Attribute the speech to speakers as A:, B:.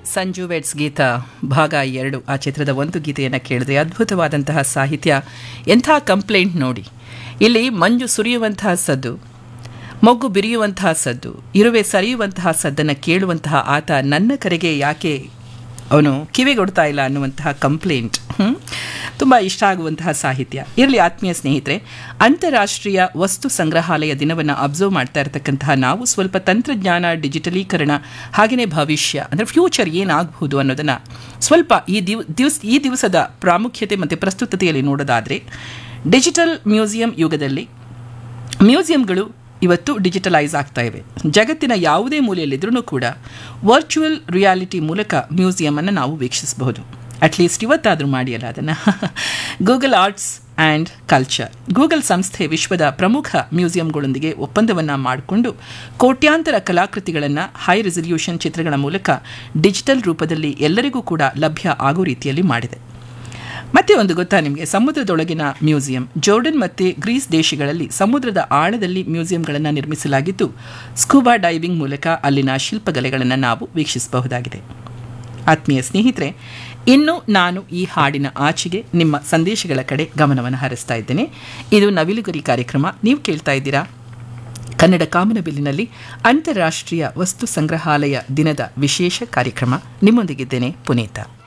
A: Sanju vets ಗೀತ ಭಾಗ ಎರಡು ಆ ಚಿತ್ರದ ಒಂದು ಗೀತೆಯನ್ನು ಕೇಳಿದ್ರೆ ಅದ್ಭುತವಾದಂತಹ ಸಾಹಿತ್ಯ ಎಂಥ ಕಂಪ್ಲೇಂಟ್ ನೋಡಿ ಇಲ್ಲಿ ಮಂಜು ಸುರಿಯುವಂತಹ ಸದ್ದು ಮೊಗ್ಗು ಬಿರಿಯುವಂತಹ ಸದ್ದು ಇರುವೆ ಸರಿಯುವಂತಹ ಸದ್ದನ್ನು ಕೇಳುವಂತಹ ಆತ ನನ್ನ ಕರೆಗೆ ಯಾಕೆ ಅವನು ಕಿವಿಗೊಡ್ತಾ ಇಲ್ಲ ಅನ್ನುವಂತಹ ಕಂಪ್ಲೇಂಟ್ ತುಂಬ ಇಷ್ಟ ಆಗುವಂತಹ ಸಾಹಿತ್ಯ ಇರಲಿ ಆತ್ಮೀಯ ಸ್ನೇಹಿತರೆ ಅಂತಾರಾಷ್ಟ್ರೀಯ ವಸ್ತು ಸಂಗ್ರಹಾಲಯ ದಿನವನ್ನು ಅಬ್ಸರ್ವ್ ಮಾಡ್ತಾ ಇರತಕ್ಕಂತಹ ನಾವು ಸ್ವಲ್ಪ ತಂತ್ರಜ್ಞಾನ ಡಿಜಿಟಲೀಕರಣ ಹಾಗೆಯೇ ಭವಿಷ್ಯ ಅಂದರೆ ಫ್ಯೂಚರ್ ಏನಾಗಬಹುದು ಅನ್ನೋದನ್ನು ಸ್ವಲ್ಪ ಈ ದಿವ್ ದಿವಸ ಈ ದಿವಸದ ಪ್ರಾಮುಖ್ಯತೆ ಮತ್ತು ಪ್ರಸ್ತುತತೆಯಲ್ಲಿ ನೋಡೋದಾದರೆ ಡಿಜಿಟಲ್ ಮ್ಯೂಸಿಯಂ ಯುಗದಲ್ಲಿ ಮ್ಯೂಸಿಯಂಗಳು ಇವತ್ತು ಡಿಜಿಟಲೈಸ್ ಆಗ್ತಾ ಇವೆ ಜಗತ್ತಿನ ಯಾವುದೇ ಮೂಲೆಯಲ್ಲಿದ್ರೂ ಕೂಡ ವರ್ಚುವಲ್ ರಿಯಾಲಿಟಿ ಮೂಲಕ ಮ್ಯೂಸಿಯಮನ್ನು ನಾವು ವೀಕ್ಷಿಸಬಹುದು ಅಟ್ಲೀಸ್ಟ್ ಇವತ್ತಾದರೂ ಮಾಡಿಯಲ್ಲ ಅದನ್ನು Google arts and culture Google ಸಂಸ್ಥೆ ವಿಶ್ವದ ಪ್ರಮುಖ ಮ್ಯೂಸಿಯಂಗಳೊಂದಿಗೆ ಒಪ್ಪಂದವನ್ನು ಮಾಡಿಕೊಂಡು ಕೋಟ್ಯಾಂತರ ಕಲಾಕೃತಿಗಳನ್ನು ಹೈ ರೆಸಲ್ಯೂಷನ್ ಚಿತ್ರಗಳ ಮೂಲಕ ಡಿಜಿಟಲ್ ರೂಪದಲ್ಲಿ ಎಲ್ಲರಿಗೂ ಕೂಡ ಲಭ್ಯ ಆಗೋ ರೀತಿಯಲ್ಲಿ ಮಾಡಿದೆ ಮತ್ತೆ ಒಂದು ಗೊತ್ತಾ ನಿಮಗೆ ಸಮುದ್ರದೊಳಗಿನ ಮ್ಯೂಸಿಯಂ ಜೋರ್ಡನ್ ಮತ್ತು ಗ್ರೀಸ್ ದೇಶಗಳಲ್ಲಿ ಸಮುದ್ರದ ಆಳದಲ್ಲಿ ಮ್ಯೂಸಿಯಂಗಳನ್ನು ನಿರ್ಮಿಸಲಾಗಿದ್ದು ಸ್ಕೂಬಾ ಡೈವಿಂಗ್ ಮೂಲಕ ಅಲ್ಲಿನ ಶಿಲ್ಪಕಲೆಗಳನ್ನು ನಾವು ವೀಕ್ಷಿಸಬಹುದಾಗಿದೆ ಆತ್ಮೀಯ ಸ್ನೇಹಿತರೆ ಇನ್ನು ನಾನು ಈ ಹಾಡಿನ ಆಚೆಗೆ ನಿಮ್ಮ ಸಂದೇಶಗಳ ಕಡೆ ಗಮನವನ್ನು ಹರಿಸ್ತಾ ಇದ್ದೇನೆ ಇದು ನವಿಲುಗರಿ ಕಾರ್ಯಕ್ರಮ ನೀವು ಕೇಳ್ತಾ ಇದ್ದೀರಾ ಕನ್ನಡ ಕಾಮನಬಿಲ್ಲಿನಲ್ಲಿ ಅಂತಾರಾಷ್ಟ್ರೀಯ ವಸ್ತು ಸಂಗ್ರಹಾಲಯ ದಿನದ ವಿಶೇಷ ಕಾರ್ಯಕ್ರಮ ನಿಮ್ಮೊಂದಿಗಿದ್ದೇನೆ ಪುನೀತ